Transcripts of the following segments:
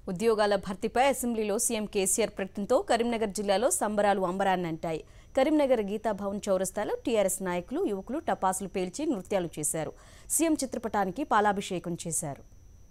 ఉద్యోగాల భర్తీపై అసెంబ్లీలో సీఎం కేసీఆర్ ప్రకటనతో కరీంనగర్ జిల్లాలో సంబరాలు అంబరాన్నంటాయి కరీంనగర్ గీతాభవన్ చౌరస్తాలో టీఆర్ఎస్ నాయకులు యువకులు టపాసులు పేల్చి నృత్యాలు చేశారు సీఎం చిత్రపటానికి పాలాభిషేకం చేశారు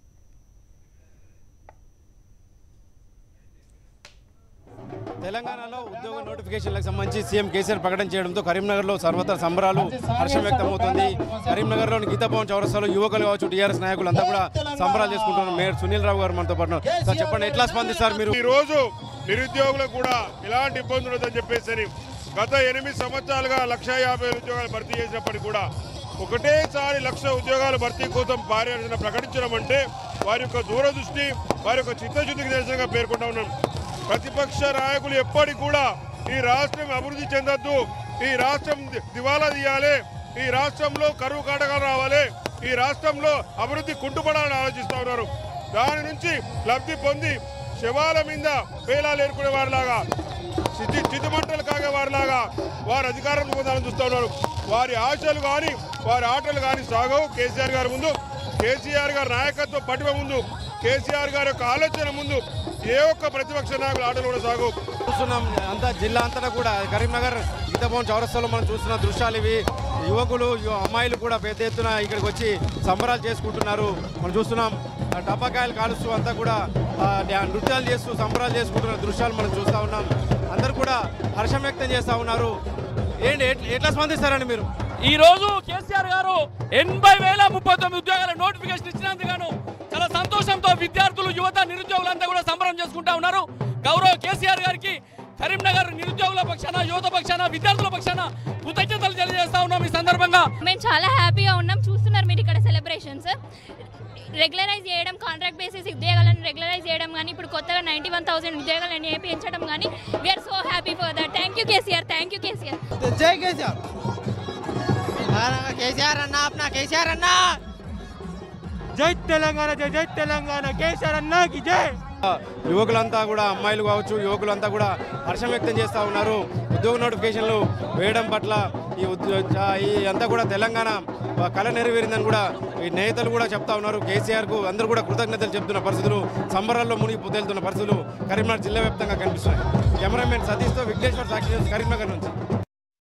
తెలంగాణలో ఉద్యోగ నోటిఫికేషన్లకు సంబంధించి సీఎం కేసీఆర్ ప్రకటన చేయడంతో కరీంనగర్లో సర్వత్రా సంబరాలు హర్షం వ్యక్తమవుతుంది కరీంనగర్లోని గీతాభవన్ చౌరస్తాలో యువకులు కావచ్చు టీఆర్ఎస్ నాయకులు అంతా కూడా సంబరాలు చేసుకుంటున్నారు మేయర్ సునీల్ రావు గారు మనతో పాటు ఉన్నారు. సార్ చెప్పండి ఎట్లా స్పందిస్తారు మీరు ఈ రోజు నిరుద్యోగులకు కూడా ఎలాంటి ఇబ్బందులు ఉందని చెప్పేసి గత ఎనిమిది సంవత్సరాలుగా లక్ష యాభై వేల ఉద్యోగాలు భర్తీ చేసినప్పటికీ కూడా ఒకటేసారి లక్ష ఉద్యోగాల భర్తీ కోసం కార్యాచరణ ప్రకటించడం అంటే వారి యొక్క దూరదృష్టి వారి యొక్క చిత్తశుద్ధికి నిరసనగా పేర్కొంటా ఉన్నాం ప్రతిపక్ష నాయకులు ఎప్పటికి కూడా ఈ రాష్ట్రం అభివృద్ధి చెందొద్దు ఈ రాష్ట్రం ది- దివాలా తీయాలి ఈ రాష్ట్రంలో కరువు కాటకాలు రావాలి ఈ రాష్ట్రంలో అభివృద్ధి కుంటుపడాలని ఆలోచిస్తా ఉన్నారు దాని నుంచి లబ్ధి పొంది శవాల మీద పేలాలు ఏర్కొనే వారిలాగా చితి చితిమంటలు కాగే వారిలాగా వారు అధికారం పొందాలని చూస్తూ ఉన్నారు వారి ఆశలు కానీ వారి ఆటలు కానీ సాగవు కేసీఆర్ గారి ముందు కేసీఆర్ గారి నాయకత్వ పటిమ ముందు కేసీఆర్ గారి యొక్క ఆలోచన ముందు ఏ ఒక్క ప్రతిపక్ష నాయకుల ఆటలు కూడా సాగవు చూస్తున్నాం అంతా జిల్లా అంతటా కూడా కరీంనగర్ గీతాభవన్ చౌరస్తాలో మనం చూస్తున్న దృశ్యాలు ఇవి యువకులు యు- అమ్మాయిలు కూడా పెద్ద ఎత్తున ఇక్కడికి వచ్చి సంబరాలు చేసుకుంటున్నారు మనం చూస్తున్నాం ఆ టపాకాయలు కాలుస్తూ అంతా కూడా ఆ, డ్యా- నృత్యాలు చేస్తూ సంబరాలు చేసుకుంటున్న దృశ్యాలు మనం చూస్తూ ఉన్నాం అందరూ కూడా హర్షం వ్యక్తం చేస్తూ ఉన్నారు ఏంటి ఎట్ల- ఎట్లా స్పందిస్తారండి మీరు ఈ రోజు కేసీఆర్ గారు ఎనభై వేల ముప్పై తొమ్మిది ఉద్యోగాల నోటిఫికేషన్ ఇచ్చినందుకు చాలా సంతోషంతో విద్యార్థులు యువత నిరుద్యోగులంతా కూడా సంబరం చేసుకుంటా ఉన్నారు గౌరవ కేసీఆర్ గారికి కరీంనగర్ నిరుద్యోగుల పక్షాన యువత పక్షాన విద్యార్థుల పక్షాన కృతజ్ఞతలు తెలియజేస్తా ఉన్నాం ఈ సందర్భంగా మేము చాలా హ్యాపీగా ఉన్నాం చూస్తున్నారు మీరు ఇక్కడ సెలబ్రేషన్స్ రెగ్యులరైజ్ చేయడం కాంట్రాక్ట్ బేసిస్ ఉద్యోగాలను రెగ్యులరైజ్ చేయడం కానీ ఇప్పుడు కొత్తగా నైంటీ వన్ థౌసండ్ ఉద్యోగాలను ఏపించడం కానీ we're so happy for that thank you KCR thank you KCR జై కేసీఆర్ కేసీఆర్ అన్న అప్నా కేసీఆర్ అన్న జై తెలంగాణ జై జై తెలంగాణ కేసీఆర్ అన్నకి జై యువకులంతా కూడా అమ్మాయిలు కావచ్చు యువకులంతా కూడా హర్షం వ్యక్తం చేస్తూ ఉన్నారు ఉద్యోగ నోటిఫికేషన్లు వేయడం పట్ల ఈ ఉద్యో- చా- ఈ అంతా కూడా తెలంగాణ కళ నెరవేరిందని కూడా ఈ నేతలు కూడా చెప్తా ఉన్నారు కేసీఆర్కు అందరూ కూడా కృతజ్ఞతలు చెప్తున్న పరిస్థితులు సంబరాల్లో మునిగి పొద్దులుతున్న పరిస్థితులు కరీంనగర్ జిల్లా వ్యాప్తంగా కనిపిస్తున్నాయి కెమెరామెన్ సతీష్తో విఘ్నేశ్వర్ సాక్షి న్యూస్ కరీంనగర్ నుంచి